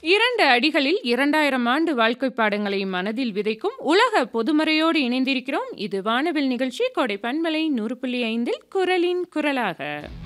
இரண்டு அடிகளில் இரண்டாயிரம் ஆண்டு வாழ்க்கை பாடங்களை மனதில் விதைக்கும் உலக பொதுமறையோடு இணைந்திருக்கிறோம் இது வானவில் நிகழ்ச்சி கோடை பண்பலை நூறு புள்ளி ஐந்தில் குரலின் குரலாக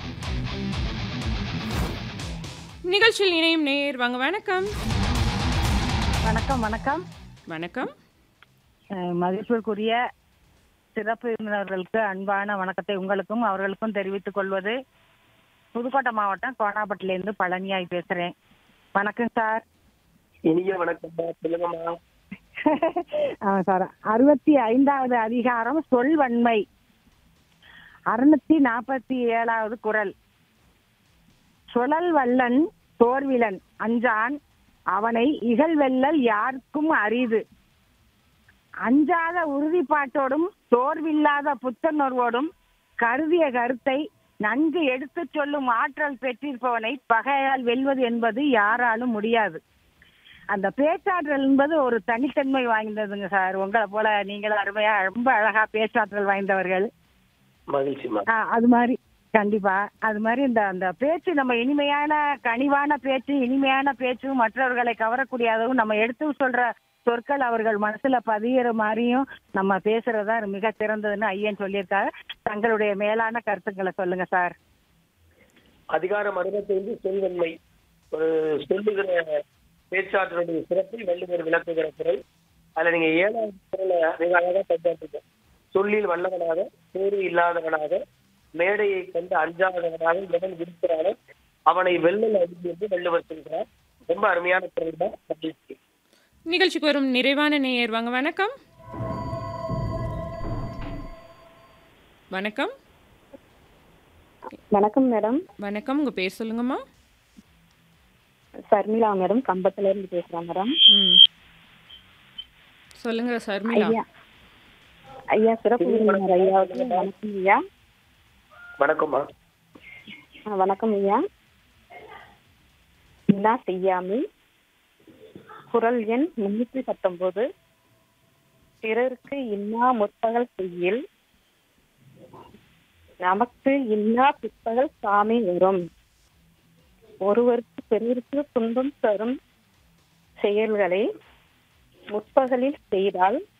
நிகழ்ச்சியில் இணையும் நேர் வாங்க வணக்கம் வணக்கம் வணக்கம் வணக்கம் அஹ் மதிப்பிற்குரிய சிறப்பு விருந்தினர்களுக்கு அன்பான வணக்கத்தை உங்களுக்கும் அவர்களுக்கும் தெரிவித்துக் கொள்வது புதுக்கோட்டை மாவட்டம் கோணாப்பட்டிலேருந்து பழனியாய் பேசுறேன் வணக்கம் சார் இனிய வணக்கம்மா சொல்லுங்கம்மா ஆ, சார் அறுபத்தி ஐந்தாவது அதிகாரம் சொல்வன்மை அறுநூத்தி நாற்பத்தி ஏழாவது குரல் சுழல் வல்லன் தோர்விலன் அஞ்சான் அவனை இகழ்வெல்லல் யாருக்கும் அரிது அஞ்சாத உறுதிப்பாட்டோடும் சோர்வில்லாத புத்துணர்வோடும் கருதிய கருத்தை நன்கு எடுத்துச் சொல்லும் ஆற்றல் பெற்றிருப்பவனை பகையால் வெல்வது என்பது யாராலும் முடியாது அந்த பேச்சாற்றல் என்பது ஒரு தனித்தன்மை வாய்ந்ததுங்க சார் உங்களை போல நீங்களும் அருமையா ரொம்ப அழகா பேச்சாற்றல் வாய்ந்தவர்கள் மகிழ்ச்சிம்மா ஆ, அது மாதிரி கண்டிப்பா அது மாதிரி இந்த அந்த பேச்சு நம்ம இனிமையான கனிவான பேச்சு இனிமையான பேச்சும் மற்றவர்களை கவரக்கூடியதும் நம்ம எடுத்து சொல்ற சொற்கள் அவர்கள் மனசுல பதியிற மாதிரியும் நம்ம பேசுறதா மிக சிறந்ததுன்னு ஐயன் சொல்லியிருக்காரு தங்களுடைய மேலான கருத்துக்களை சொல்லுங்க சார் அதிகாரம் அறுபத்தைந்து சொல்வன்மை ஒரு சொல்லுகிற பேச்சாற்றலுடைய சிறப்பை வள்ளுவர் விளக்குகிற குரல் அதுல நீங்க ஏழாவது குரலை மிக அழகா கையாட்டுங்க சொல்லில் வல்லவனாக சோறு இல்லாதவனாக மேடையை கண்டு அஞ்சாதவனாக எவன் இருக்கிறானோ அவனை வெள்ளல் அடித்து என்று வள்ளுவர் சொல்கிறார் ரொம்ப அருமையான குரல் தான் மகிழ்ச்சி நிகழ்ச்சிக்கு வரும் நிறைவான நேயர் வாங்க வணக்கம் வணக்கம் வணக்கம் மேடம் வணக்கம் உங்க பேர் சொல்லுங்கம்மா சர்மிளா மேடம் கம்பத்துல இருந்து பேசுறேன் மேடம் ம் சொல்லுங்க சர்மிளா ஐயா ஐயா சிறப்பு விருந்தினர் ஐயாவுக்கு வணக்கம் ஐயா வணக்கம்மா ஆ, வணக்கம் ஐயா இன்னா செய்யாமை குரல் எண் முன்னூற்றி பத்தொன்பது பிறருக்கு இன்னா முற்பகல் செய்யில் நமக்கு இன்னா பிற்பகல் சாமி வரும் ஒருவருக்கு பிறருக்கு துன்பம் தரும் செயல்களை முற்பகலில் செய்தால்